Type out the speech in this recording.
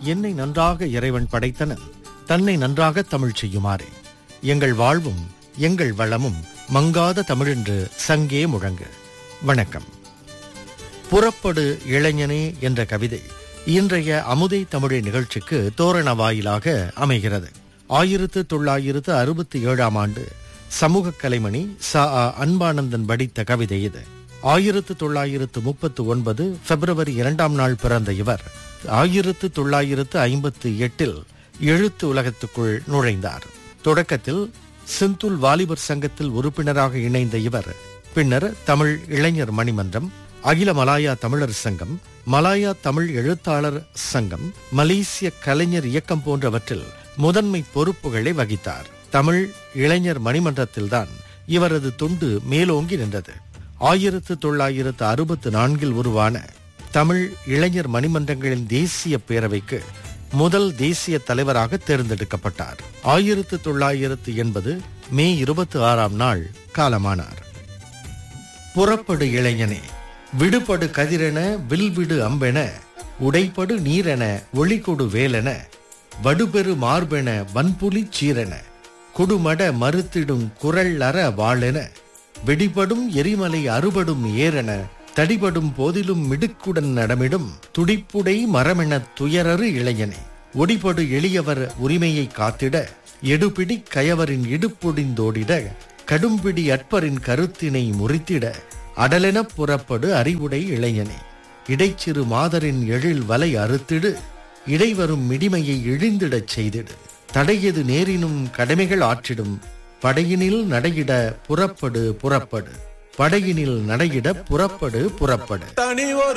என்னை நன்றாக இறைவன் படைத்தனன் தன்னை நன்றாக தமிழ் செய்யுமாறு எங்கள் வாழ்வும் எங்கள் வளமும் மங்காத தமிழென்று சங்கே முழங்கு வணக்கம் புறப்படு இளைஞனே என்ற கவிதை இன்றைய அமுதை தமிழை நிகழ்ச்சிக்கு தோரண வாயிலாக அமைகிறது ஆயிரத்து தொள்ளாயிரத்து அறுபத்தி ஏழாம் ஆண்டு சமூக கலைமணி ச ஆ அன்பானந்தன் படித்த கவிதை இது ஆயிரத்து தொள்ளாயிரத்து முப்பத்து ஒன்பது பிப்ரவரி இரண்டாம் நாள் பிறந்த இவர் ஆயிரத்து தொள்ளாயிரத்து ஐம்பத்து எட்டில் எழுத்து உலகத்துக்குள் நுழைந்தார் தொடக்கத்தில் சிந்துல் வாலிபர் சங்கத்தில் உறுப்பினராக இணைந்த இவர் பின்னர் தமிழ் இளைஞர் மணிமன்றம் அகில மலாயா தமிழர் சங்கம் மலாயா தமிழ் எழுத்தாளர் சங்கம் மலேசிய கலைஞர் இயக்கம் போன்றவற்றில் முதன்மை பொறுப்புகளை வகித்தார் தமிழ் இளைஞர் மணிமன்றத்தில்தான் இவரது தொண்டு மேலோங்கி நின்றது ஆயிரத்து தொள்ளாயிரத்து அறுபத்து நான்கில் உருவான தமிழ் இளைஞர் மணிமன்றங்களின் தேசிய பேரவைக்கு முதல் தேசிய தலைவராக தேர்ந்தெடுக்கப்பட்டார் ஆயிரத்து தொள்ளாயிரத்து எண்பது மே இருபத்தி ஆறாம் நாள் காலமானார் புறப்படு இளைஞனே விடுபடு கதிரென வில்விடு அம்பென உடைப்படு நீரென ஒளிகொடு வேலென வடுபெரு மார்பென வன்புலி சீரென குடுமட மறுத்திடும் குரல் அற வாழென வெடிபடும் எரிமலை அறுபடும் ஏரென தடிபடும் போதிலும் மிடுக்குடன் நடமிடும் துடிப்புடை மரமென துயரறு இளைஞனே ஒடிபடு எளியவர் உரிமையை காத்திட எடுபிடி கயவரின் இடுப்பொடிந்தோடிட கடும்பிடி அற்பரின் கருத்தினை முறித்திட அடலெனப் புறப்படு அறிவுடை இளைஞனே இடைச்சிறு மாதரின் எழில் வலை அறுத்திடு இடைவரும் மிடிமையை இழிந்திடச் செய்திடு தடையது நேரினும் கடமைகள் ஆற்றிடும் படையினில் நடையிட புறப்படு புறப்படு படையினில் நடையிட புறப்படு புறப்படு தனி ஒரு